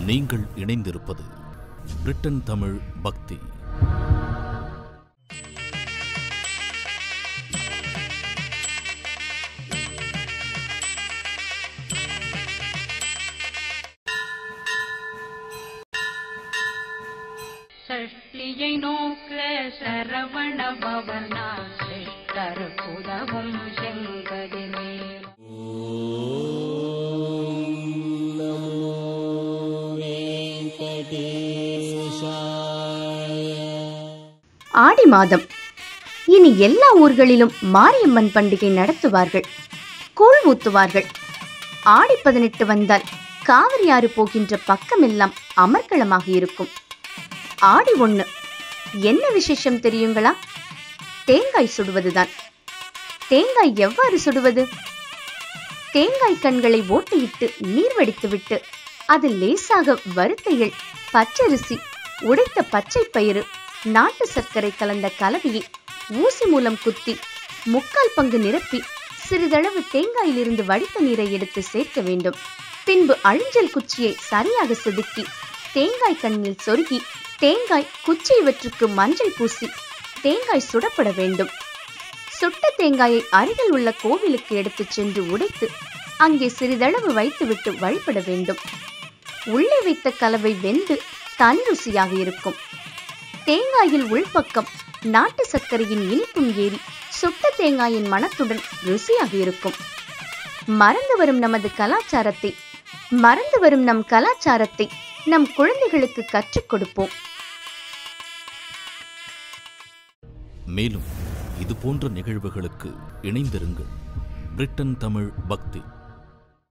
நீங்கள் இணைந்திருப்பது பிரிட்டன் தமிழ் பக்தி சஷ்டியை நோக்க சரவண பவனா சிஷ்டர் புதவும் செங்கதிர்மேல் ஆடி மாதம் இனி எல்லா ஊர்களிலும் மாரியம்மன் பண்டிகை நடத்துவார்கள் கூழ் ஊத்துவார்கள் ஆடி பதினெட்டு வந்தால் காவிரி ஆறு போகின்ற பக்கமெல்லாம் அமர்க்களமாக இருக்கும் ஆடி ஒண்ணு என்ன விசேஷம் தெரியுங்களா தேங்காய் சுடுவதுதான் தேங்காய் எவ்வாறு சுடுவது தேங்காய் கண்களை ஓட்டையிட்டு நீர் வடித்துவிட்டு அதில் லேசாக வறுத்த எள் பச்சரிசி உடைத்த பச்சை பயிறு நாட்டு சர்க்கரை கலந்த கலவையை ஊசி மூலம் குத்தி முக்கால் பங்கு நிரப்பி சிறிதளவு தேங்காயிலிருந்து வடித்த நீரை எடுத்து சேர்க்க வேண்டும் பின்பு அழிஞ்சல் குச்சியை சரியாக செதுக்கி தேங்காய் கண்ணில் சொருகி தேங்காய் குச்சி இவற்றுக்கு மஞ்சள் பூசி தேங்காய் சுடப்பட வேண்டும் சுட்ட தேங்காயை அருகில் உள்ள கோவிலுக்கு எடுத்துச் சென்று உடைத்து அங்கே சிறிதளவு வைத்துவிட்டு வழிபட வேண்டும் உள்ளே வைத்த கலவை வெந்து தனி ருசியாக இருக்கும் தேங்காயில் உள்பக்கம் நாட்டு சர்க்கரையின் இனிப்பும் ஏறி சுட்ட தேங்காயின் மணத்துடன் ருசியாக இருக்கும் மறந்து வரும் நமது கலாச்சாரத்தை மறந்து வரும் நம் கலாச்சாரத்தை நம் குழந்தைகளுக்கு கற்றுக் கொடுப்போம் மேலும் இது போன்ற நிகழ்வுகளுக்கு இணைந்திருங்கள் பிரிட்டன் தமிழ் பக்தி